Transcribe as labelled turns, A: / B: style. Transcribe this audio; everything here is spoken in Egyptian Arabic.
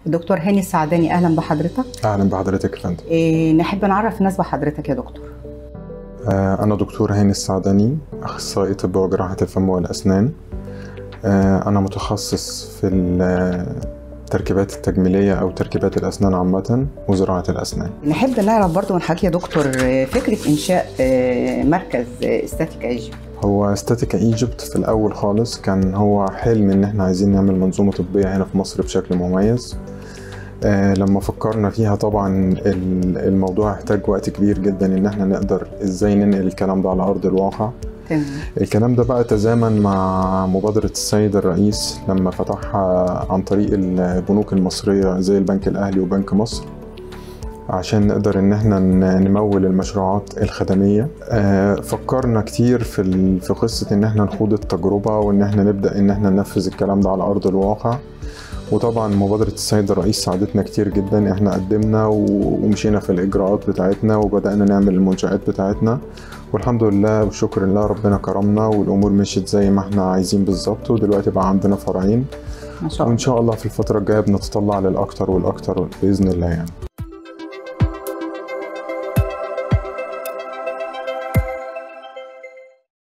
A: دكتور هاني السعداني اهلا بحضرتك
B: اهلا بحضرتك يا فندم
A: إيه نحب نعرف الناس بحضرتك يا دكتور
B: آه، انا دكتور هاني السعداني اخصائي طب وجراحه الفم والاسنان آه، انا متخصص في التركيبات التجميليه او تركيبات الاسنان عامه وزراعه الاسنان
A: نحب نعرف برضو من حضرتك يا دكتور آه، فكره انشاء آه، مركز آه، استاتيكا ايجيبت
B: هو استاتيكا ايجيبت في الاول خالص كان هو حلم ان احنا عايزين نعمل منظومه طبيه هنا في مصر بشكل مميز آه، لما فكرنا فيها طبعا ال- الموضوع احتاج وقت كبير جدا ان احنا نقدر ازاي ننقل الكلام ده على ارض الواقع
A: تمام
B: الكلام ده بقى تزامن مع مبادرة السيد الرئيس لما فتحها عن طريق البنوك المصرية زي البنك الأهلي وبنك مصر عشان نقدر ان احنا ن- نمول المشروعات الخدمية آه، فكرنا كتير في ال- في قصة ان احنا نخوض التجربة وان احنا نبدأ ان احنا ننفذ الكلام ده على ارض الواقع وطبعا مبادرة السيد الرئيس ساعدتنا كتير جدا احنا قدمنا و- ومشينا في الاجراءات بتاعتنا وبدأنا نعمل المنشآت بتاعتنا والحمد لله وشكر لله ربنا كرمنا والامور مشيت زي ما احنا عايزين بالظبط ودلوقتي بقى عندنا فرعين
A: ما شاء
B: وان
A: الله
B: شاء الله في الفترة الجاية بنتطلع للاكتر والاكتر باذن الله يعني